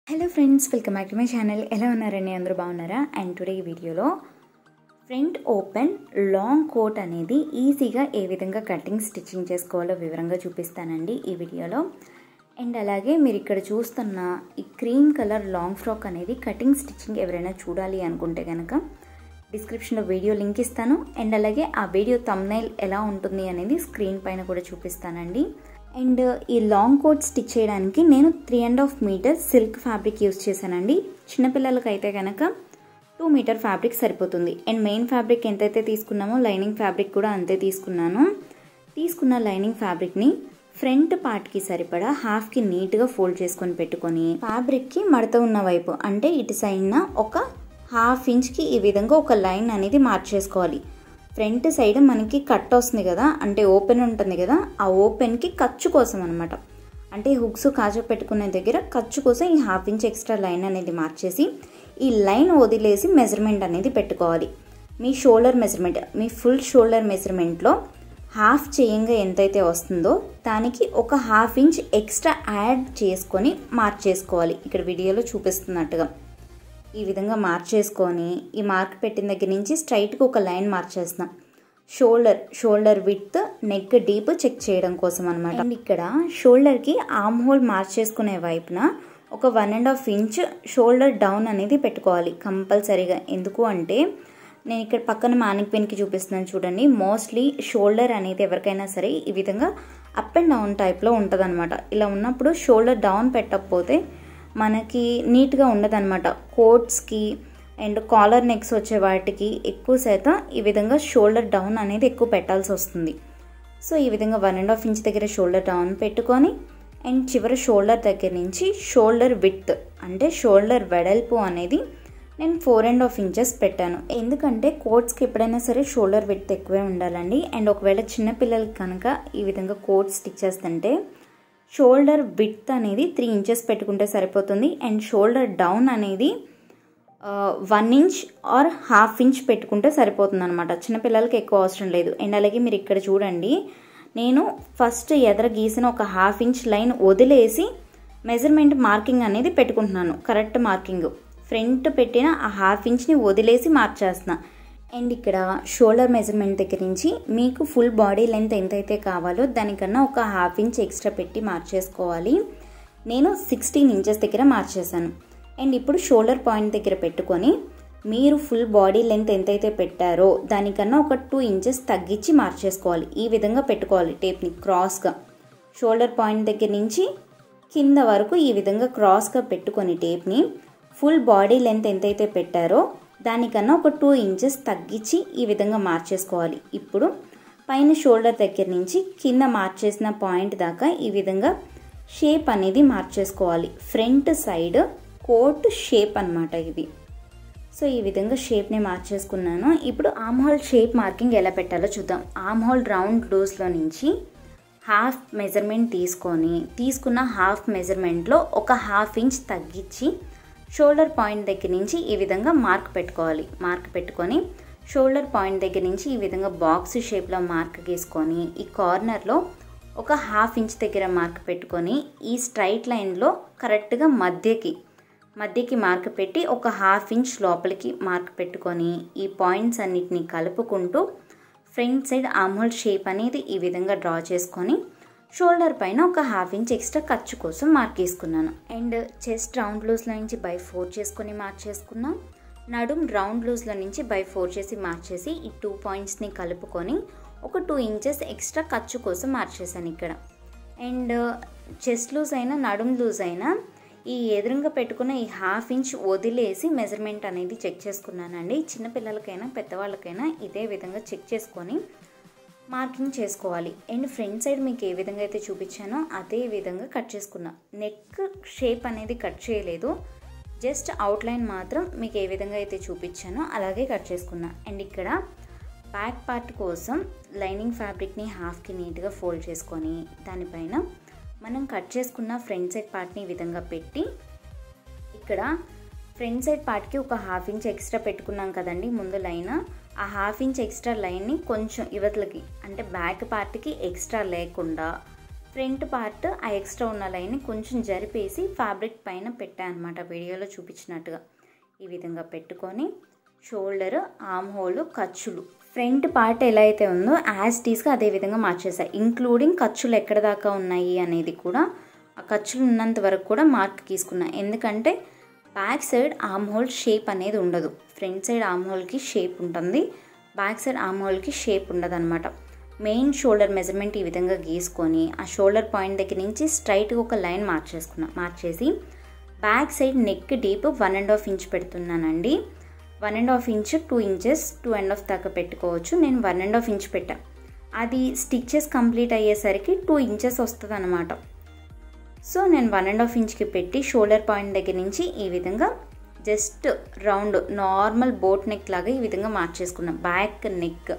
hello friends welcome back to my channel ఎలా ఉన్నారండి అందరూ బాగున్నారా అండ్ టుడే ఈ వీడియోలో ఫ్రంట్ ఓపెన్ లాంగ్ కోట్ అనేది ఈజీగా ఏ విధంగా కటింగ్ స్టిచ్చింగ్ చేసుకోవాలో వివరంగా చూపిస్తానండి ఈ వీడియోలో అండ్ అలాగే మీరు ఇక్కడ చూస్తున్న ఈ క్రీమ్ కలర్ లాంగ్ ఫ్రాక్ అనేది కటింగ్ స్టిచ్చింగ్ ఎవరైనా చూడాలి అనుకుంటే కనుక డిస్క్రిప్షన్లో వీడియో లింక్ ఇస్తాను అండ్ అలాగే ఆ వీడియో తమ్నైల్ ఎలా ఉంటుంది అనేది స్క్రీన్ పైన కూడా చూపిస్తానండి అండ్ ఈ లాంగ్ కోట్ స్టిచ్ చేయడానికి నేను three and half metre silk fabric use చేశానండి చిన్నపిల్లలకి అయితే కనుక టూ మీటర్ ఫ్యాబ్రిక్ సరిపోతుంది అండ్ మెయిన్ ఫ్యాబ్రిక్ ఎంతైతే తీసుకున్నామో లైనింగ్ ఫ్యాబ్రిక్ కూడా అంతే తీసుకున్నాను తీసుకున్న లైనింగ్ ఫ్యాబ్రిక్ని ఫ్రంట్ పార్ట్కి సరిపడా హాఫ్కి నీట్గా ఫోల్డ్ చేసుకొని పెట్టుకొని ఫ్యాబ్రిక్కి మడత ఉన్న వైపు అంటే ఇటు సైడ్న ఒక హాఫ్ ఇంచ్కి ఈ విధంగా ఒక లైన్ అనేది మార్చేసుకోవాలి ఫ్రంట్ సైడ్ మనకి కట్ వస్తుంది కదా అంటే ఓపెన్ ఉంటుంది కదా ఆ ఓపెన్కి ఖర్చు కోసం అనమాట అంటే హుక్స్ కాజు పెట్టుకునే దగ్గర ఖర్చు కోసం ఈ హాఫ్ ఇంచ్ ఎక్స్ట్రా లైన్ అనేది మార్చేసి ఈ లైన్ వదిలేసి మెజర్మెంట్ అనేది పెట్టుకోవాలి మీ షోల్డర్ మెజర్మెంట్ మీ ఫుల్ షోల్డర్ మెజర్మెంట్లో హాఫ్ చేయంగా ఎంతైతే వస్తుందో దానికి ఒక హాఫ్ ఇంచ్ ఎక్స్ట్రా యాడ్ చేసుకొని మార్చేసుకోవాలి ఇక్కడ వీడియోలో చూపిస్తున్నట్టుగా ఈ విధంగా మార్చేసుకొని ఈ మార్క్ పెట్టిన దగ్గర నుంచి స్ట్రైట్గా ఒక లైన్ మార్చేస్తున్నాం shoulder shoulder width neck deep check చేయడం కోసం అనమాట అండ్ ఇక్కడ షోల్డర్కి ఆమ్ హోల్ మార్చేసుకునే వైపున ఒక one and half inch shoulder down అనేది పెట్టుకోవాలి కంపల్సరీగా ఎందుకు అంటే నేను ఇక్కడ పక్కన మానిక్ పెన్కి చూపిస్తున్నాను చూడండి మోస్ట్లీ షోల్డర్ అనేది ఎవరికైనా సరే ఈ విధంగా అప్ అండ్ డౌన్ టైప్లో ఉంటుంది ఇలా ఉన్నప్పుడు షోల్డర్ డౌన్ పెట్టకపోతే మనకి నీట్గా ఉండదన్నమాట కోట్స్కి అండ్ కాలర్ నెక్స్ వచ్చే వాటికి ఎక్కువ శాతం ఈ విధంగా షోల్డర్ డౌన్ అనేది ఎక్కువ పెట్టాల్సి వస్తుంది సో ఈ విధంగా వన్ అండ్ హాఫ్ ఇంచ్ దగ్గర షోల్డర్ డౌన్ పెట్టుకొని అండ్ చివరి షోల్డర్ దగ్గర నుంచి షోల్డర్ విత్ అంటే షోల్డర్ వెడల్పు అనేది నేను ఫోర్ అండ్ హాఫ్ ఇంచెస్ పెట్టాను ఎందుకంటే కోట్స్కి ఎప్పుడైనా సరే షోల్డర్ విత్ ఎక్కువే ఉండాలండి అండ్ ఒకవేళ చిన్నపిల్లలకి కనుక ఈ విధంగా కోట్ స్టిచ్ చేస్తుంటే షోల్డర్ విత్ అనేది త్రీ ఇంచెస్ పెట్టుకుంటే సరిపోతుంది అండ్ షోల్డర్ డౌన్ అనేది one inch or half inch పెట్టుకుంటే సరిపోతుంది అనమాట చిన్నపిల్లలకి ఎక్కువ అవసరం లేదు అండ్ అలాగే మీరు ఇక్కడ చూడండి నేను ఫస్ట్ ఎదర గీసిన ఒక హాఫ్ ఇంచ్ లైన్ వదిలేసి మెజర్మెంట్ మార్కింగ్ అనేది పెట్టుకుంటున్నాను కరెక్ట్ మార్కింగ్ ఫ్రంట్ పెట్టిన ఆ హాఫ్ ఇంచ్ని వదిలేసి మార్చేస్తున్నా అండ్ ఇక్కడ షోల్డర్ మెజర్మెంట్ దగ్గర నుంచి మీకు ఫుల్ బాడీ లెంత్ ఎంతైతే కావాలో దానికన్నా ఒక హాఫ్ ఇంచ్ ఎక్స్ట్రా పెట్టి మార్చేసుకోవాలి నేను సిక్స్టీన్ ఇంచెస్ దగ్గర మార్చేసాను అండ్ ఇప్పుడు షోల్డర్ పాయింట్ దగ్గర పెట్టుకొని మీరు ఫుల్ బాడీ లెంత్ ఎంతైతే పెట్టారో దానికన్నా ఒక టూ ఇంచెస్ తగ్గించి మార్చేసుకోవాలి ఈ విధంగా పెట్టుకోవాలి టేప్ని క్రాస్గా షోల్డర్ పాయింట్ దగ్గర నుంచి కింద వరకు ఈ విధంగా క్రాస్గా పెట్టుకొని టేప్ని ఫుల్ బాడీ లెంత్ ఎంతైతే పెట్టారో దానికన్నా ఒక టూ ఇంచెస్ తగ్గించి ఈ విధంగా మార్చేసుకోవాలి ఇప్పుడు పైన షోల్డర్ దగ్గర నుంచి కింద మార్చేసిన పాయింట్ దాకా ఈ విధంగా షేప్ అనేది మార్చేసుకోవాలి ఫ్రంట్ సైడ్ కోట్ షేప్ అనమాట ఇది సో ఈ విధంగా షేప్ని మార్చేసుకున్నాను ఇప్పుడు ఆమ్ హోల్ షేప్ మార్కింగ్ ఎలా పెట్టాలో చూద్దాం ఆమ్ హోల్ రౌండ్ డోస్లో నుంచి హాఫ్ మెజర్మెంట్ తీసుకొని తీసుకున్న హాఫ్ మెజర్మెంట్లో ఒక హాఫ్ ఇంచ్ తగ్గించి షోల్డర్ పాయింట్ దగ్గర నుంచి ఈ విధంగా మార్క్ పెట్టుకోవాలి మార్క్ పెట్టుకొని షోల్డర్ పాయింట్ దగ్గర నుంచి ఈ విధంగా బాక్స్ షేప్లో మార్క్ గీసుకొని ఈ కార్నర్లో ఒక హాఫ్ ఇంచ్ దగ్గర మార్క్ పెట్టుకొని ఈ స్ట్రైట్ లైన్లో కరెక్ట్గా మధ్యకి మధ్యకి మార్క్ పెట్టి ఒక హాఫ్ ఇంచ్ లోపలికి మార్క్ పెట్టుకొని ఈ పాయింట్స్ అన్నిటిని కలుపుకుంటూ ఫ్రంట్ సైడ్ ఆమ్హోల్ షేప్ అనేది ఈ విధంగా డ్రా చేసుకొని షోల్డర్ పైన ఒక హాఫ్ ఇంచ్ ఎక్స్ట్రా ఖర్చు కోసం మార్క్ చేసుకున్నాను అండ్ చెస్ట్ రౌండ్ లూజ్లో నుంచి బై ఫోర్ చేసుకొని మార్క్ చేసుకున్నాం నడుం రౌండ్ లూజ్లో నుంచి బై ఫోర్ చేసి మార్చేసి ఈ టూ పాయింట్స్ని కలుపుకొని ఒక టూ ఇంచెస్ ఎక్స్ట్రా ఖర్చు కోసం మార్చేసాను ఇక్కడ అండ్ చెస్ట్ లూజ్ అయినా నడుం లూజ్ అయినా ఈ ఎదురుగా పెట్టుకున్న ఈ హాఫ్ ఇంచ్ వదిలేసి మెజర్మెంట్ అనేది చెక్ చేసుకున్నానండి చిన్నపిల్లలకైనా పెద్దవాళ్ళకైనా ఇదే విధంగా చెక్ చేసుకొని మార్కింగ్ చేసుకోవాలి అండ్ ఫ్రంట్ సైడ్ మీకు ఏ విధంగా అయితే చూపించానో అదే విధంగా కట్ చేసుకున్నా నెక్ షేప్ అనేది కట్ చేయలేదు జస్ట్ అవుట్లైన్ మాత్రం మీకు ఏ విధంగా అయితే చూపించానో అలాగే కట్ చేసుకున్నా అండ్ ఇక్కడ బ్యాక్ పార్ట్ కోసం లైనింగ్ ఫ్యాబ్రిక్ని హాఫ్కి నీట్గా ఫోల్డ్ చేసుకొని దానిపైన మనం కట్ చేసుకున్న ఫ్రంట్ సైడ్ పార్ట్ని ఈ విధంగా పెట్టి ఇక్కడ ఫ్రంట్ సైడ్ పార్ట్కి ఒక హాఫ్ ఇంచ్ ఎక్స్ట్రా పెట్టుకున్నాం కదండి ముందు లైన్ ఆ హాఫ్ ఇంచ్ ఎక్స్ట్రా లైన్ని కొంచెం యువతలకి అంటే బ్యాక్ పార్ట్కి ఎక్స్ట్రా లేకుండా ఫ్రంట్ పార్ట్ ఆ ఎక్స్ట్రా ఉన్న లైన్ని కొంచెం జరిపేసి ఫ్యాబ్రిక్ పైన పెట్టాను అనమాట వీడియోలో చూపించినట్టుగా ఈ విధంగా పెట్టుకొని షోల్డర్ ఆమ్ హోల్ ఖర్చులు ఫ్రంట్ పార్ట్ ఎలా అయితే ఉందో యాజ్ టీస్గా అదే విధంగా మార్చేసాయి ఇంక్లూడింగ్ ఖర్చులు ఎక్కడ దాకా ఉన్నాయి అనేది కూడా ఆ ఖర్చులు ఉన్నంత వరకు కూడా మార్క్ తీసుకున్నా ఎందుకంటే back side arm hole shape అనేది ఉండదు ఫ్రంట్ సైడ్ ఆమ్ హోల్కి షేప్ ఉంటుంది బ్యాక్ సైడ్ ఆమ్ హోల్కి షేప్ ఉండదు అనమాట మెయిన్ షోల్డర్ మెజర్మెంట్ ఈ విధంగా గీసుకొని ఆ షోల్డర్ పాయింట్ దగ్గర నుంచి స్ట్రైట్గా ఒక లైన్ మార్చేసుకున్నా మార్చేసి back side neck deep one and half inch పెడుతున్నానండి one and half inch two inches two and half దాకా పెట్టుకోవచ్చు నేను వన్ అండ్ హాఫ్ ఇంచ్ పెట్టా అది స్టిచ్చెస్ కంప్లీట్ అయ్యేసరికి టూ ఇంచెస్ వస్తుంది అనమాట సో నేను వన్ అండ్ హాఫ్ ఇంచ్కి పెట్టి షోల్డర్ పాయింట్ దగ్గర నుంచి ఈ విధంగా just round normal boat neck లాగా ఈ విధంగా మార్చేసుకున్నాం బ్యాక్ నెక్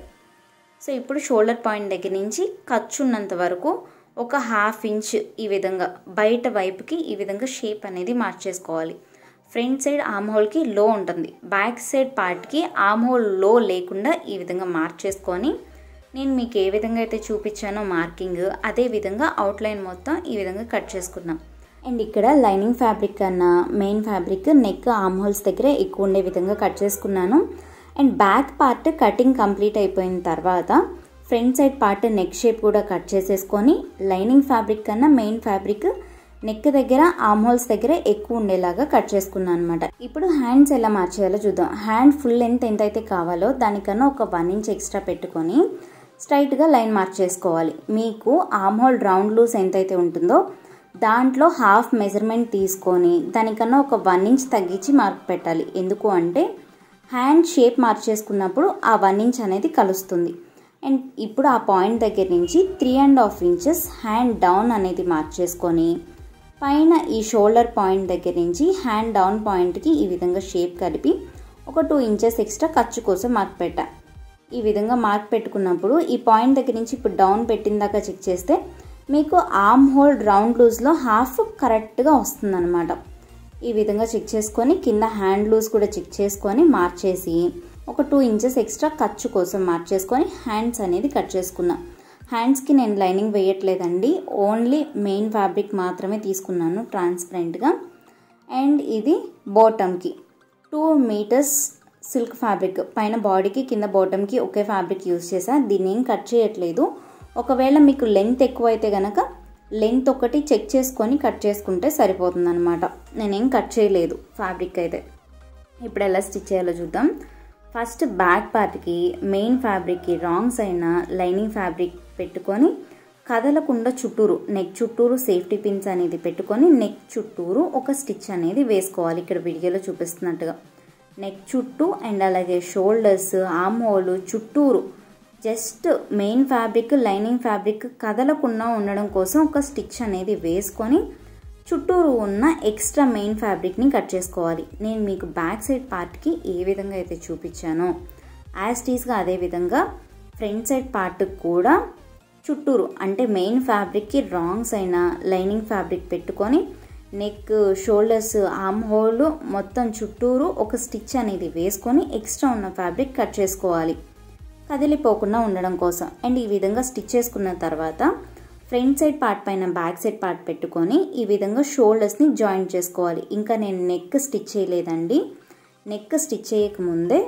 సో ఇప్పుడు షోల్డర్ పాయింట్ దగ్గర నుంచి ఖర్చు ఉన్నంత వరకు ఒక హాఫ్ ఇంచ్ ఈ విధంగా బయట వైపుకి ఈ విధంగా షేప్ అనేది మార్చేసుకోవాలి ఫ్రంట్ సైడ్ ఆమ్ హోల్కి లో ఉంటుంది బ్యాక్ సైడ్ పార్ట్కి ఆమ్ హోల్ లో లేకుండా ఈ విధంగా మార్చేసుకొని నేను మీకు ఏ విధంగా అయితే చూపించానో మార్కింగ్ అదే విధంగా అవుట్లైన్ మొత్తం ఈ విధంగా కట్ చేసుకున్నాం అండ్ ఇక్కడ లైనింగ్ ఫ్యాబ్రిక్ కన్నా main fabric neck arm holes దగ్గర ఎక్కువ ఉండే విధంగా కట్ చేసుకున్నాను and back part cutting complete అయిపోయిన తర్వాత front side part neck shape కూడా కట్ చేసేసుకొని లైనింగ్ ఫ్యాబ్రిక్ కన్నా మెయిన్ ఫ్యాబ్రిక్ నెక్ దగ్గర ఆమ్ హోల్స్ దగ్గర ఎక్కువ ఉండేలాగా కట్ చేసుకున్నాను అనమాట ఇప్పుడు హ్యాండ్స్ ఎలా మార్చేయాలో చూద్దాం హ్యాండ్ ఫుల్ లెంత్ ఎంత అయితే కావాలో దానికన్నా ఒక వన్ ఇంచ్ ఎక్స్ట్రా పెట్టుకొని స్ట్రైట్గా లైన్ మార్చేసుకోవాలి మీకు ఆమ్ హోల్ రౌండ్ లూస్ ఎంతైతే ఉంటుందో దాంట్లో హాఫ్ మెజర్మెంట్ తీసుకొని దానికన్నా ఒక వన్ ఇంచ్ తగ్గించి మార్క్ పెట్టాలి ఎందుకు అంటే హ్యాండ్ షేప్ మార్చేసుకున్నప్పుడు ఆ వన్ ఇంచ్ అనేది కలుస్తుంది అండ్ ఇప్పుడు ఆ పాయింట్ దగ్గర నుంచి three and half inches hand down అనేది మార్చేసుకొని పైన ఈ షోల్డర్ పాయింట్ దగ్గర నుంచి హ్యాండ్ డౌన్ పాయింట్కి ఈ విధంగా షేప్ కలిపి ఒక టూ ఇంచెస్ ఎక్స్ట్రా ఖర్చు కోసం మార్క్ పెట్టా ఈ విధంగా మార్క్ పెట్టుకున్నప్పుడు ఈ పాయింట్ దగ్గర నుంచి ఇప్పుడు డౌన్ పెట్టిన దాకా చెక్ చేస్తే మీకు ఆర్మ్ హోల్ రౌండ్ లూజ్లో హాఫ్ కరెక్ట్గా వస్తుందన్నమాట ఈ విధంగా చెక్ చేసుకొని కింద హ్యాండ్ లూజ్ కూడా చెక్ చేసుకొని మార్చేసి ఒక టూ ఇంచెస్ ఎక్స్ట్రా ఖర్చు కోసం మార్చేసుకొని హ్యాండ్స్ అనేది కట్ చేసుకున్నా హ్యాండ్స్కి నేను లైనింగ్ వేయట్లేదండి ఓన్లీ మెయిన్ ఫ్యాబ్రిక్ మాత్రమే తీసుకున్నాను ట్రాన్స్పరెంట్గా అండ్ ఇది బాటమ్కి టూ మీటర్స్ సిల్క్ ఫ్యాబ్రిక్ పైన బాడీకి కింద బాటమ్కి ఒకే ఫ్యాబ్రిక్ యూస్ చేసా దీన్ని ఏం కట్ చేయట్లేదు ఒకవేళ మీకు లెంత్ ఎక్కువైతే కనుక లెంత్ ఒకటి చెక్ చేసుకొని కట్ చేసుకుంటే సరిపోతుంది అనమాట నేనేం కట్ చేయలేదు ఫ్యాబ్రిక్ అయితే ఇప్పుడు ఎలా స్టిచ్ చేయాలో చూద్దాం ఫస్ట్ బ్యాక్ పార్ట్కి మెయిన్ ఫ్యాబ్రిక్కి రాంగ్ సైడ్ లైనింగ్ ఫ్యాబ్రిక్ పెట్టుకొని కదలకుండా చుట్టూరు నెక్ చుట్టూరు సేఫ్టీ పిన్స్ అనేది పెట్టుకొని నెక్ చుట్టూరు ఒక స్టిచ్ అనేది వేసుకోవాలి ఇక్కడ వీడియోలో చూపిస్తున్నట్టుగా నెక్ చుట్టూ అండ్ అలాగే షోల్డర్స్ ఆమ్ హోల్ చుట్టూరు just main fabric lining fabric కదలకుండా ఉండడం కోసం ఒక స్టిచ్ అనేది వేసుకొని చుట్టూరు ఉన్న ఎక్స్ట్రా మెయిన్ ఫ్యాబ్రిక్ని కట్ చేసుకోవాలి నేను మీకు బ్యాక్ సైడ్ పార్ట్కి ఏ విధంగా అయితే చూపించానో యాజ్ టీస్గా అదే విధంగా ఫ్రంట్ సైడ్ పార్ట్ కూడా చుట్టూరు అంటే మెయిన్ ఫ్యాబ్రిక్కి రాంగ్స్ అయిన లైనింగ్ ఫ్యాబ్రిక్ పెట్టుకొని నెక్ షోల్డర్స్ ఆమ్ హోల్ మొత్తం చుట్టూరు ఒక స్టిచ్ అనేది వేసుకొని ఎక్స్ట్రా ఉన్న ఫ్యాబ్రిక్ కట్ చేసుకోవాలి కదిలిపోకుండా ఉండడం కోసం అండ్ ఈ విధంగా స్టిచ్ చేసుకున్న తర్వాత ఫ్రంట్ సైడ్ పార్ట్ పైన బ్యాక్ సైడ్ పార్ట్ పెట్టుకొని ఈ విధంగా షోల్డర్స్ని జాయింట్ చేసుకోవాలి ఇంకా నేను నెక్ స్టిచ్ చేయలేదండి నెక్ స్టిచ్ చేయకముందే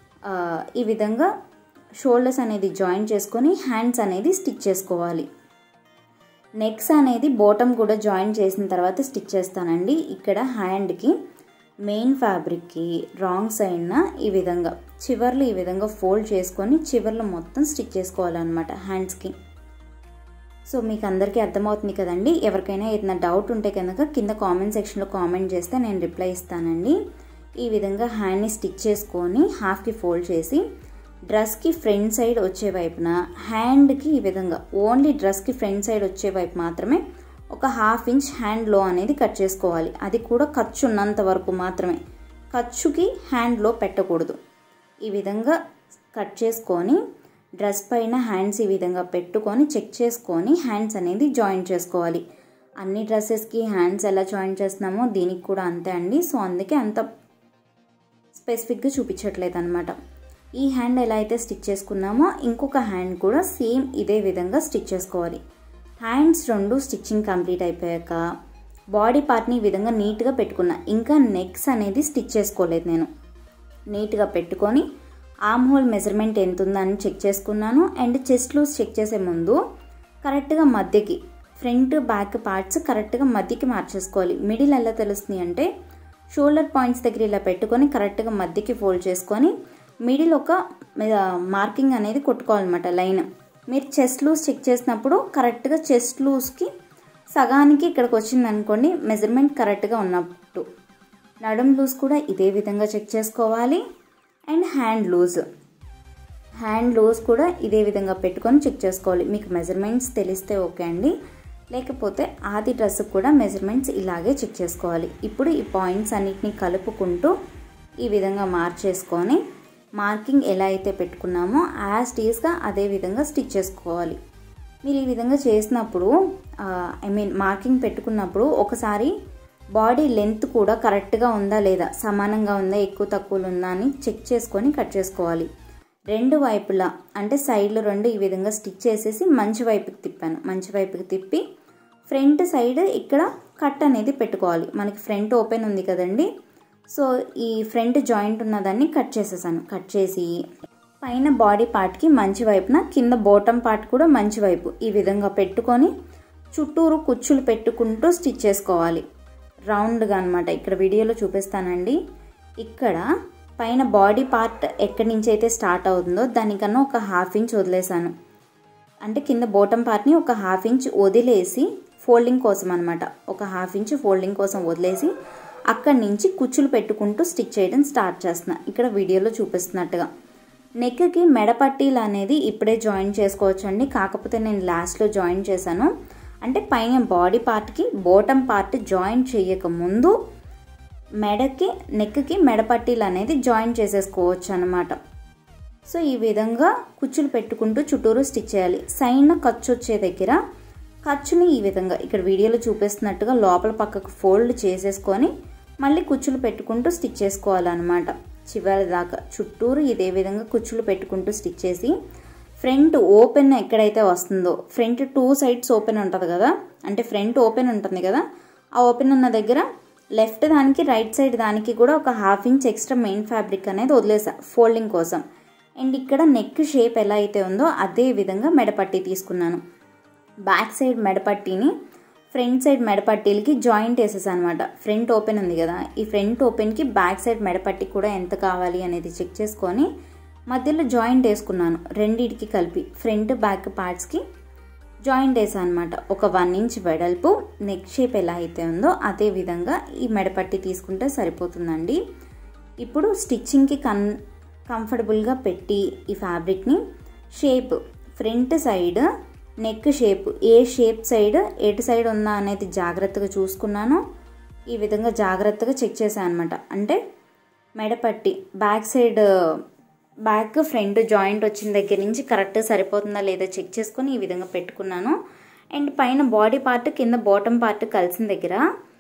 ఈ విధంగా షోల్డర్స్ అనేది జాయిన్ చేసుకొని హ్యాండ్స్ అనేది స్టిచ్ చేసుకోవాలి నెక్స్ అనేది బాటమ్ కూడా జాయిన్ చేసిన తర్వాత స్టిచ్ చేస్తానండి ఇక్కడ హ్యాండ్కి మెయిన్ ఫ్యాబ్రిక్కి రాంగ్ సైడ్న ఈ విధంగా చివర్లు ఈ విధంగా ఫోల్డ్ చేసుకొని చివర్లు మొత్తం స్టిచ్ చేసుకోవాలన్నమాట హ్యాండ్స్కి సో మీకు అందరికీ అర్థమవుతుంది కదండి ఎవరికైనా ఏదైనా డౌట్ ఉంటే కనుక కింద కామెంట్ సెక్షన్లో కామెంట్ చేస్తే నేను రిప్లై ఇస్తానండి ఈ విధంగా హ్యాండ్ని స్టిచ్ చేసుకొని హాఫ్కి ఫోల్డ్ చేసి డ్రెస్కి ఫ్రంట్ సైడ్ వచ్చే వైపున హ్యాండ్కి ఈ విధంగా ఓన్లీ డ్రెస్కి ఫ్రంట్ సైడ్ వచ్చే వైపు మాత్రమే ఒక హాఫ్ ఇంచ్ హ్యాండ్లో అనేది కట్ చేసుకోవాలి అది కూడా ఖర్చు ఉన్నంత వరకు మాత్రమే ఖర్చుకి హ్యాండ్లో పెట్టకూడదు ఈ విధంగా కట్ చేసుకొని డ్రెస్ పైన హ్యాండ్స్ ఈ విధంగా పెట్టుకొని చెక్ చేసుకొని హ్యాండ్స్ అనేది జాయిన్ చేసుకోవాలి అన్ని డ్రెస్సెస్కి హ్యాండ్స్ ఎలా జాయిన్ చేస్తున్నామో దీనికి కూడా అంతే అండి సో అందుకే అంత స్పెసిఫిక్గా చూపించట్లేదు అనమాట ఈ హ్యాండ్ ఎలా అయితే స్టిచ్ చేసుకున్నామో ఇంకొక హ్యాండ్ కూడా సేమ్ ఇదే విధంగా స్టిచ్ చేసుకోవాలి హ్యాండ్స్ రెండు స్టిచ్చింగ్ కంప్లీట్ అయిపోయాక బాడీ పార్ట్ని ఈ విధంగా నీట్గా పెట్టుకున్నా ఇంకా నెక్స్ అనేది స్టిచ్ చేసుకోలేదు నేను నీట్గా పెట్టుకొని ఆమ్ హోల్ మెజర్మెంట్ ఎంత ఉందని చెక్ చేసుకున్నాను అండ్ చెస్ట్ లూజ్ చెక్ చేసే ముందు కరెక్ట్గా మధ్యకి ఫ్రంట్ బ్యాక్ పార్ట్స్ కరెక్ట్గా మధ్యకి మార్చేసుకోవాలి మిడిల్ ఎలా తెలుస్తుంది అంటే షోల్డర్ పాయింట్స్ దగ్గర ఇలా పెట్టుకొని కరెక్ట్గా మధ్యకి ఫోల్డ్ చేసుకొని మిడిల్ ఒక మార్కింగ్ అనేది కొట్టుకోవాలన్నమాట లైన్ మీరు చెస్ట్ లూజ్ చెక్ చేసినప్పుడు కరెక్ట్గా చెస్ట్ లూజ్కి సగానికి ఇక్కడికి వచ్చింది అనుకోండి మెజర్మెంట్ కరెక్ట్గా ఉన్నట్టు నడుం లూజ్ కూడా ఇదే విధంగా చెక్ చేసుకోవాలి and hand loose hand loose కూడా ఇదే విధంగా పెట్టుకొని చెక్ చేసుకోవాలి మీకు మెజర్మెంట్స్ తెలిస్తే ఓకే అండి లేకపోతే ఆది డ్రెస్ కూడా మెజర్మెంట్స్ ఇలాగే చెక్ చేసుకోవాలి ఇప్పుడు ఈ పాయింట్స్ అన్నిటిని కలుపుకుంటూ ఈ విధంగా మార్చేసుకొని మార్కింగ్ ఎలా అయితే పెట్టుకున్నామో యాజ్ టీస్గా అదే విధంగా స్టిచ్ చేసుకోవాలి మీరు ఈ విధంగా చేసినప్పుడు ఐ మీన్ మార్కింగ్ పెట్టుకున్నప్పుడు ఒకసారి బాడీ లెంత్ కూడా కరెక్ట్గా ఉందా లేదా సమానంగా ఉందా ఎక్కువ తక్కువలు ఉందా అని చెక్ చేసుకొని కట్ చేసుకోవాలి రెండు వైపులా అంటే సైడ్లు రెండు ఈ విధంగా స్టిచ్ చేసేసి మంచి వైపుకి తిప్పాను మంచి వైపుకి తిప్పి ఫ్రంట్ సైడ్ ఇక్కడ కట్ అనేది పెట్టుకోవాలి మనకి ఫ్రంట్ ఓపెన్ ఉంది కదండి సో ఈ ఫ్రంట్ జాయింట్ ఉన్నదాన్ని కట్ చేసేసాను కట్ చేసి పైన బాడీ పార్ట్కి మంచి వైపున కింద బోటం పార్ట్ కూడా మంచి వైపు ఈ విధంగా పెట్టుకొని చుట్టూరు కుచ్చులు పెట్టుకుంటూ స్టిచ్ చేసుకోవాలి రౌండ్గా అనమాట ఇక్కడ వీడియోలో చూపిస్తానండి ఇక్కడ పైన బాడీ పార్ట్ ఎక్కడి నుంచి అయితే స్టార్ట్ అవుతుందో దానికన్నా ఒక హాఫ్ ఇంచ్ వదిలేసాను అంటే కింద బోటం పార్ట్ని ఒక హాఫ్ ఇంచ్ వదిలేసి ఫోల్డింగ్ కోసం అనమాట ఒక హాఫ్ ఇంచ్ ఫోల్డింగ్ కోసం వదిలేసి అక్కడి నుంచి కుచ్చులు పెట్టుకుంటూ స్టిచ్ చేయడం స్టార్ట్ చేస్తున్నా ఇక్కడ వీడియోలో చూపిస్తున్నట్టుగా నెక్కి మెడపట్టీలు అనేది ఇప్పుడే జాయిన్ చేసుకోవచ్చు అండి కాకపోతే నేను లాస్ట్లో జాయిన్ చేశాను అంటే పైన బాడీ పార్ట్కి బోటం పార్ట్ జాయిన్ చేయక ముందు మెడకి నెక్కి మెడపట్టీలు అనేది జాయిన్ చేసేసుకోవచ్చు అనమాట సో ఈ విధంగా కుచ్చులు పెట్టుకుంటూ చుట్టూరు స్టిచ్ చేయాలి సైన్ ఖర్చు వచ్చే దగ్గర ఖర్చుని ఈ విధంగా ఇక్కడ వీడియోలో చూపిస్తున్నట్టుగా లోపల పక్కకు ఫోల్డ్ చేసేసుకొని మళ్ళీ కుచ్చులు పెట్టుకుంటూ స్టిచ్ చేసుకోవాలన్నమాట చివరి దాకా చుట్టూరు ఇదే విధంగా కుచ్చులు పెట్టుకుంటూ స్టిచ్ చేసి ఫ్రంట్ ఓపెన్ ఎక్కడైతే వస్తుందో ఫ్రంట్ టూ సైడ్స్ ఓపెన్ ఉంటుంది కదా అంటే ఫ్రంట్ ఓపెన్ ఉంటుంది కదా ఆ ఓపెన్ ఉన్న దగ్గర లెఫ్ట్ దానికి రైట్ సైడ్ దానికి కూడా ఒక half inch extra main fabric అనేది వదిలేసా ఫోల్డింగ్ కోసం అండ్ ఇక్కడ నెక్ షేప్ ఎలా అయితే ఉందో అదే విధంగా మెడపట్టి తీసుకున్నాను బ్యాక్ సైడ్ మెడపట్టీని ఫ్రంట్ సైడ్ మెడపట్టీలకి జాయింట్ వేసేసాను అనమాట ఫ్రంట్ ఓపెన్ ఉంది కదా ఈ ఫ్రంట్ ఓపెన్కి బ్యాక్ సైడ్ మెడపట్టి కూడా ఎంత కావాలి అనేది చెక్ చేసుకొని మధ్యలో జాయింట్ వేసుకున్నాను రెండింటికి కలిపి ఫ్రంట్ బ్యాక్ పార్ట్స్కి జాయింట్ వేసాను అనమాట ఒక వన్ ఇంచ్ వెడల్పు నెక్ షేప్ ఎలా అయితే ఉందో అదే విధంగా ఈ మెడపట్టి తీసుకుంటే సరిపోతుందండి ఇప్పుడు స్టిచ్చింగ్కి కన్ కంఫర్టబుల్గా పెట్టి ఈ ఫ్యాబ్రిక్ని shape front side neck shape ఏ షేప్ సైడ్ ఎటు సైడ్ ఉందా అనేది జాగ్రత్తగా చూసుకున్నాను ఈ విధంగా జాగ్రత్తగా చెక్ చేశాను అనమాట అంటే మెడపట్టి back side back front joint వచ్చిన దగ్గర నుంచి కరెక్ట్ సరిపోతుందా లేదా చెక్ చేసుకొని ఈ విధంగా పెట్టుకున్నాను అండ్ పైన బాడీ పార్ట్ కింద బాటమ్ పార్ట్ కలిసిన దగ్గర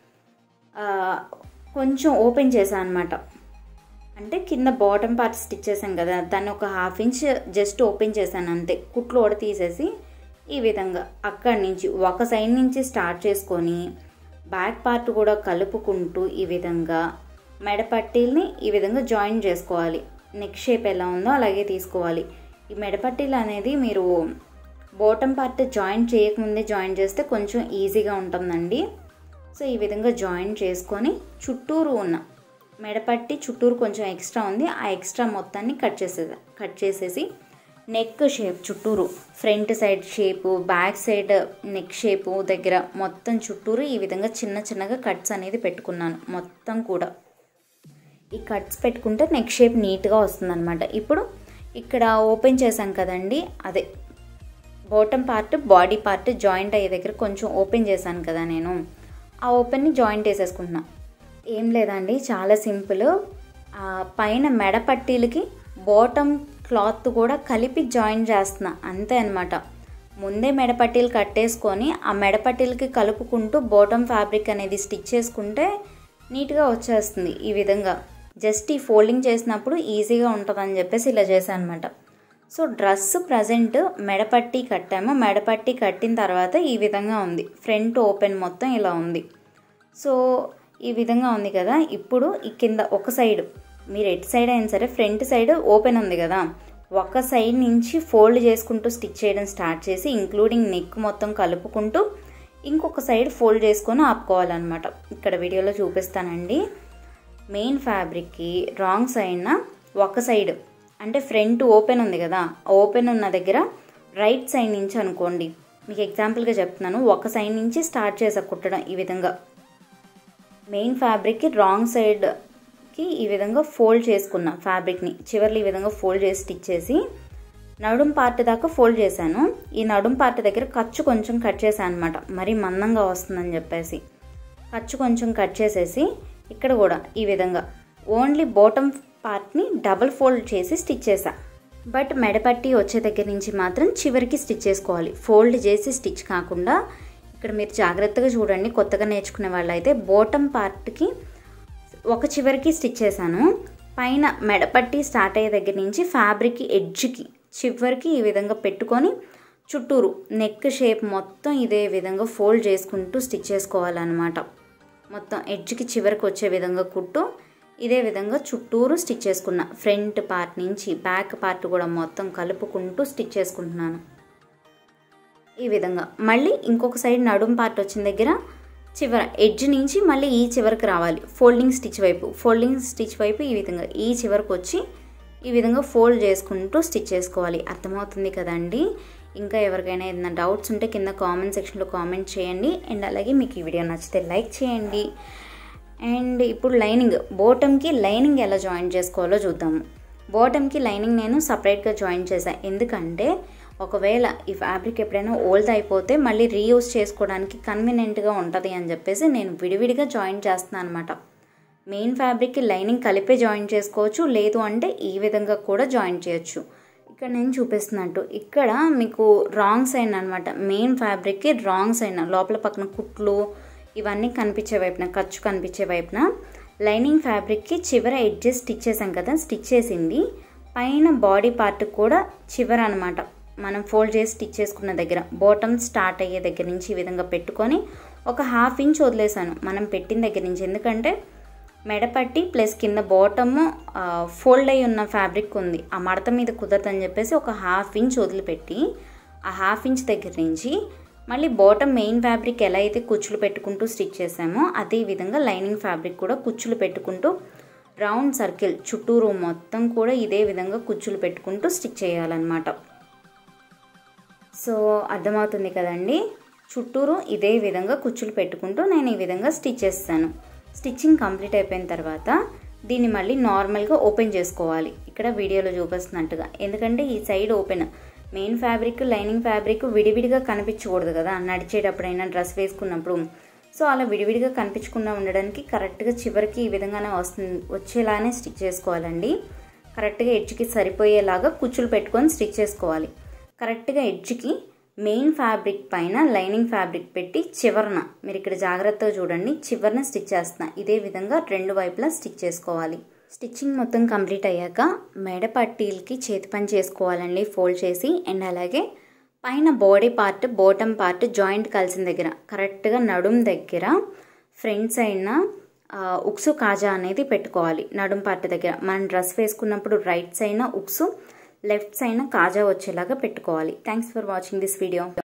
కొంచెం ఓపెన్ చేశాను అనమాట అంటే కింద బాటమ్ పార్ట్ స్టిచ్ చేశాను కదా దాన్ని ఒక హాఫ్ ఇంచ్ జస్ట్ ఓపెన్ చేశాను అంతే కుట్లు ఓడ తీసేసి ఈ విధంగా అక్కడి నుంచి ఒక సైడ్ నుంచి స్టార్ట్ చేసుకొని బ్యాక్ పార్ట్ కూడా కలుపుకుంటూ ఈ విధంగా మెడపట్టీల్ని ఈ విధంగా జాయిన్ చేసుకోవాలి నెక్ షేప్ ఎలా ఉందో అలాగే తీసుకోవాలి ఈ మెడపట్టీలు అనేది మీరు బాటమ్ పార్ట్ జాయిన్ చేయకముందే జాయిన్ చేస్తే కొంచెం ఈజీగా ఉంటుందండి సో ఈ విధంగా జాయిన్ చేసుకొని చుట్టూరు ఉన్న మెడపట్టి చుట్టూరు కొంచెం ఎక్స్ట్రా ఉంది ఆ ఎక్స్ట్రా మొత్తాన్ని కట్ చేసేది కట్ చేసేసి నెక్ షేప్ చుట్టూరు front side shape back side neck shape దగ్గర మొత్తం చుట్టూరు ఈ విధంగా చిన్న చిన్నగా కట్స్ అనేది పెట్టుకున్నాను మొత్తం కూడా ఈ కట్స్ పెట్టుకుంటే నెక్ షేప్ నీట్గా వస్తుందన్నమాట ఇప్పుడు ఇక్కడ ఓపెన్ చేశాం కదండి అదే bottom part body part joint అయ్యే దగ్గర కొంచెం ఓపెన్ చేశాను కదా నేను ఆ ఓపెన్ని జాయింట్ వేసేసుకుంటున్నా ఏం లేదండి చాలా సింపుల్ పైన మెడ పట్టీలకి బాటమ్ క్లాత్ కూడా కలిపి జాయిన్ చేస్తున్నా అంతే అనమాట ముందే మెడపట్టీలు కట్టేసుకొని ఆ మెడపట్టీలకి కలుపుకుంటూ బాటమ్ ఫ్యాబ్రిక్ అనేది స్టిచ్ చేసుకుంటే నీట్గా వచ్చేస్తుంది ఈ విధంగా జస్ట్ ఈ ఫోల్డింగ్ చేసినప్పుడు ఈజీగా ఉంటుందని చెప్పేసి ఇలా చేశాను అనమాట సో డ్రెస్ ప్రజెంట్ మెడపట్టి కట్టాము మెడపట్టి కట్టిన తర్వాత ఈ విధంగా ఉంది ఫ్రంట్ ఓపెన్ మొత్తం ఇలా ఉంది సో ఈ విధంగా ఉంది కదా ఇప్పుడు ఈ కింద ఒక సైడ్ మీరు ఎటు సైడ్ అయినా సరే ఫ్రంట్ సైడ్ ఓపెన్ ఉంది కదా ఒక సైడ్ నుంచి ఫోల్డ్ చేసుకుంటూ స్టిచ్ చేయడం స్టార్ట్ చేసి ఇంక్లూడింగ్ నెక్ మొత్తం కలుపుకుంటూ ఇంకొక సైడ్ ఫోల్డ్ చేసుకొని ఆపుకోవాలన్నమాట ఇక్కడ వీడియోలో చూపిస్తానండి మెయిన్ ఫ్యాబ్రిక్కి రాంగ్ సైడ్న ఒక సైడ్ అంటే ఫ్రంట్ ఓపెన్ ఉంది కదా ఓపెన్ ఉన్న దగ్గర రైట్ సైడ్ నుంచి అనుకోండి మీకు ఎగ్జాంపుల్గా చెప్తున్నాను ఒక సైడ్ నుంచి స్టార్ట్ చేసా కుట్టడం ఈ విధంగా మెయిన్ ఫ్యాబ్రిక్కి రాంగ్ సైడ్కి ఈ విధంగా ఫోల్డ్ చేసుకున్నా ఫ్యాబ్రిక్ని చివర్లు ఈ విధంగా ఫోల్డ్ చేసి స్టిచ్ చేసి నడుం పార్ట్ దాకా ఫోల్డ్ చేశాను ఈ నడుం పార్ట్ దగ్గర ఖర్చు కొంచెం కట్ చేశాను అనమాట మరీ మందంగా వస్తుందని చెప్పేసి ఖర్చు కొంచెం కట్ చేసేసి ఇక్కడ కూడా ఈ విధంగా ఓన్లీ బాటమ్ పార్ట్ని డబల్ ఫోల్డ్ చేసి స్టిచ్ చేసా బట్ మెడపట్టి వచ్చే దగ్గర నుంచి మాత్రం చివరికి స్టిచ్ చేసుకోవాలి ఫోల్డ్ చేసి స్టిచ్ కాకుండా ఇక్కడ మీరు జాగ్రత్తగా చూడండి కొత్తగా నేర్చుకునే వాళ్ళైతే బాటమ్ పార్ట్కి ఒక చివరికి స్టిచ్ చేశాను పైన మెడపట్టి స్టార్ట్ అయ్యే దగ్గర నుంచి ఫ్యాబ్రిక్ ఎడ్జ్కి చివరికి ఈ విధంగా పెట్టుకొని చుట్టూరు నెక్ షేప్ మొత్తం ఇదే విధంగా ఫోల్డ్ చేసుకుంటూ స్టిచ్ చేసుకోవాలన్నమాట మొత్తం ఎడ్జ్కి చివరికి వచ్చే విధంగా కుట్టు ఇదే విధంగా చుట్టూరు స్టిచ్ చేసుకున్న ఫ్రంట్ పార్ట్ నుంచి బ్యాక్ పార్ట్ కూడా మొత్తం కలుపుకుంటూ స్టిచ్ చేసుకుంటున్నాను ఈ విధంగా మళ్ళీ ఇంకొక సైడ్ నడుం పార్ట్ వచ్చిన దగ్గర చివర ఎడ్జ్ నుంచి మళ్ళీ ఈ చివరికి రావాలి ఫోల్డింగ్ స్టిచ్ వైపు ఫోల్డింగ్ స్టిచ్ వైపు ఈ విధంగా ఈ చివరికి వచ్చి ఈ విధంగా ఫోల్డ్ చేసుకుంటూ స్టిచ్ చేసుకోవాలి అర్థమవుతుంది కదండి ఇంకా ఎవరికైనా ఏదైనా డౌట్స్ ఉంటే కింద కామెంట్ సెక్షన్లో కామెంట్ చేయండి అండ్ అలాగే మీకు ఈ వీడియో నచ్చితే లైక్ చేయండి అండ్ ఇప్పుడు లైనింగ్ బోటమ్కి లైనింగ్ ఎలా జాయిన్ చేసుకోవాలో చూద్దాము బాటమ్కి లైనింగ్ నేను సపరేట్గా జాయిన్ చేశాను ఎందుకంటే ఒకవేళ ఈ ఫ్యాబ్రిక్ ఎప్పుడైనా ఓల్డ్ అయిపోతే మళ్ళీ రీయూస్ చేసుకోవడానికి కన్వీనియంట్గా ఉంటుంది అని చెప్పేసి నేను విడివిడిగా జాయిన్ చేస్తున్నాను అనమాట మెయిన్ ఫ్యాబ్రిక్కి లైనింగ్ కలిపే జాయిన్ చేసుకోవచ్చు లేదు అంటే ఈ విధంగా కూడా జాయిన్ చేయొచ్చు ఇక్కడ నేను చూపిస్తున్నట్టు ఇక్కడ మీకు రాంగ్ సైడ్ అనమాట మెయిన్ ఫ్యాబ్రిక్కి రాంగ్ సైడ్ లోపల పక్కన కుట్లు ఇవన్నీ కనిపించే వైపున ఖర్చు కనిపించే వైపున లైనింగ్ ఫ్యాబ్రిక్కి చివర ఎడ్జెస్ స్టిచ్ చేసాం కదా స్టిచ్ చేసింది పైన బాడీ పార్ట్ కూడా చివర అనమాట మనం ఫోల్డ్ చేసి స్టిచ్ చేసుకున్న దగ్గర బాటమ్ స్టార్ట్ అయ్యే దగ్గర నుంచి ఈ విధంగా పెట్టుకొని ఒక హాఫ్ ఇంచ్ వదిలేసాను మనం పెట్టిన దగ్గర నుంచి ఎందుకంటే మెడపట్టి ప్లస్ కింద బాటమ్ ఫోల్డ్ అయి ఉన్న ఫ్యాబ్రిక్ ఉంది ఆ మడత మీద కుదరదని చెప్పేసి ఒక హాఫ్ ఇంచ్ వదిలిపెట్టి ఆ హాఫ్ ఇంచ్ దగ్గర నుంచి మళ్ళీ బాటమ్ మెయిన్ ఫ్యాబ్రిక్ ఎలా అయితే కుచ్చులు పెట్టుకుంటూ స్టిచ్ చేసామో అదే విధంగా లైనింగ్ ఫ్యాబ్రిక్ కూడా కుచ్చులు పెట్టుకుంటూ రౌండ్ సర్కిల్ చుట్టూరు మొత్తం కూడా ఇదే విధంగా కుచ్చులు పెట్టుకుంటూ స్టిచ్ చేయాలన్నమాట సో అర్థమవుతుంది కదండి చుట్టూరు ఇదే విధంగా కుచ్చులు పెట్టుకుంటూ నేను ఈ విధంగా స్టిచ్ చేస్తాను స్టిచ్చింగ్ కంప్లీట్ అయిపోయిన తర్వాత దీన్ని మళ్ళీ నార్మల్గా ఓపెన్ చేసుకోవాలి ఇక్కడ వీడియోలో చూపిస్తున్నట్టుగా ఎందుకంటే ఈ side open main fabric lining fabric విడివిడిగా కనిపించకూడదు కదా నడిచేటప్పుడైనా డ్రెస్ వేసుకున్నప్పుడు సో అలా విడివిడిగా కనిపించకుండా ఉండడానికి కరెక్ట్గా చివరికి ఈ విధంగానే వస్తుంది వచ్చేలానే స్టిచ్ చేసుకోవాలండి కరెక్ట్గా ఎడ్జ్కి సరిపోయేలాగా కుచ్చులు పెట్టుకొని స్టిచ్ చేసుకోవాలి కరెక్ట్గా ఎడ్జ్కి మెయిన్ ఫ్యాబ్రిక్ పైన లైనింగ్ ఫ్యాబ్రిక్ పెట్టి చివరన మీరు ఇక్కడ జాగ్రత్తగా చూడండి చివరన స్టిచ్ చేస్తున్నా ఇదే విధంగా రెండు వైపులా స్టిచ్ చేసుకోవాలి స్టిచ్చింగ్ మొత్తం కంప్లీట్ అయ్యాక మెడ పట్టీలకి చేతి పని చేసుకోవాలండి ఫోల్డ్ చేసి అండ్ అలాగే పైన body part bottom part joint కలిసిన దగ్గర కరెక్ట్గా నడుం దగ్గర ఫ్రంట్ సైడ్న ఉక్సు కాజా అనేది పెట్టుకోవాలి నడుం పార్ట్ దగ్గర మనం డ్రెస్ వేసుకున్నప్పుడు రైట్ సైడ్న ఉక్సు లెఫ్ట్ సైడ్న కాజా వచ్చేలాగా పెట్టుకోవాలి thanks for watching this video